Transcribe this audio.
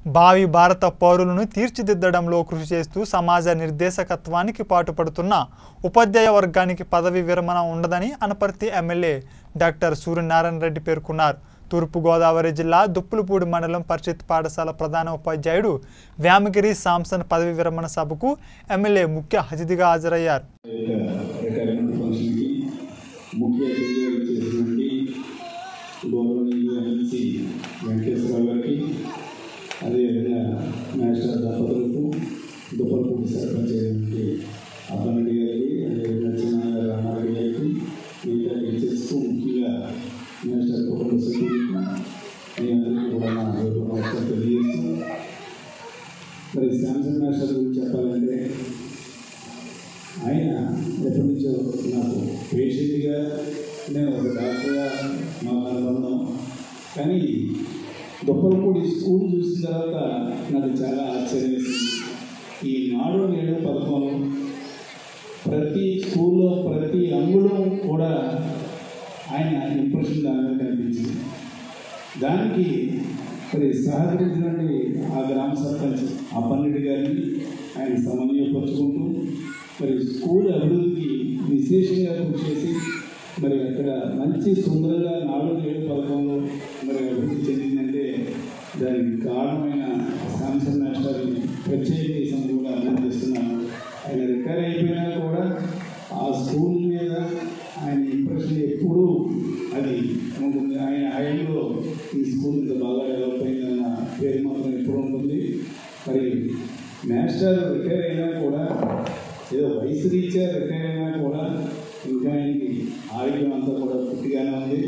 భావి భారత పౌరులను తీర్చిదిద్దడంలో కృషి చేస్తూ సమాజ నిర్దేశకత్వానికి పాటుపడుతున్న ఉపాధ్యాయ వర్గానికి పదవి విరమణ ఉండదని అనపర్తి ఎమ్మెల్యే డాక్టర్ సూర్యనారాయణ రెడ్డి పేర్కొన్నారు తూర్పుగోదావరి జిల్లా దుప్పులపూడి మండలం పరిషత్ పాఠశాల ప్రధాన ఉపాధ్యాయుడు వ్యామగిరి సాంసన్ పదవి విరమణ సభకు ఎమ్మెల్యే ముఖ్య అతిథిగా హాజరయ్యారు రిటైర్మెంట్ ఫంక్షన్కి ముఖ్య అతిథిగా చేసినటువంటి గౌరవనీయులు ఎమ్మెల్సీ వెంకటేశ్వరరావు గారికి అదేవిధంగా మాస్టర్ దంపతులకు దుప్పలపూడి సర్పంచ్ అయినటువంటి అప్పన్నడి గారికి అదేవిధంగా చిన్న రామారెడ్డి గారికి మిగతా టీచర్స్కు ముఖ్యంగా మాస్టర్ కుటుంబ సభ్యులకు మీ అందరికీ కూడా నా హృదయపూర్వక నమస్కారం తెలియజేస్తూ మరి శాంసంగ్ మాస్టర్ గురించి చెప్పాలంటే ఆయన ఎప్పటి నుంచో నాకు పేషెంట్గా నేను ఒక డాక్టర్గా మా అనుబంధం కానీ గొప్పలపూడి స్కూల్ చూసిన తర్వాత నాకు చాలా ఆశ్చర్యం వేసింది ఈ నాడు నేడు పథకంలో ప్రతి స్కూల్లో ప్రతి అంగుళం కూడా ఆయన ఇంప్రెషన్ దాని మీద కనిపించింది దానికి మరి సహకరించినటువంటి ఆ గ్రామ సర్పంచ్ అప్పన్నరెడ్డి గారిని ఆయన సమన్వయపరుచుకుంటూ మరి స్కూల్ అభివృద్ధికి విశేషంగా కృషి చేసి మరి అక్కడ మంచి సుందరంగా నాలుగు ఏడు పథకంలో మరి అభివృద్ధి చెందిందంటే దానికి కారణమైన శాంసంగ్ మాస్టర్ని ప్రత్యేక ఈ సందర్భంగా అభినందిస్తున్నాను ఆయన రిటైర్ అయిపోయినా కూడా ఆ స్కూల్ మీద ఆయన ఇంప్రెషన్ ఎప్పుడూ అది ఉంటుంది ఆయన హైలో ఈ స్కూల్ ఇంత బాగా డెవలప్ అయిందన్న పేరు మాత్రం ఎప్పుడు ఉంటుంది మరి మాస్టర్ రిటైర్ అయినా కూడా ఏదో వయసు రీత్యా రిటైర్ అయినా కూడా ఇంకా ఆయనకి ఆరోగ్యం అంతా కూడా పూర్తిగానే ఉంది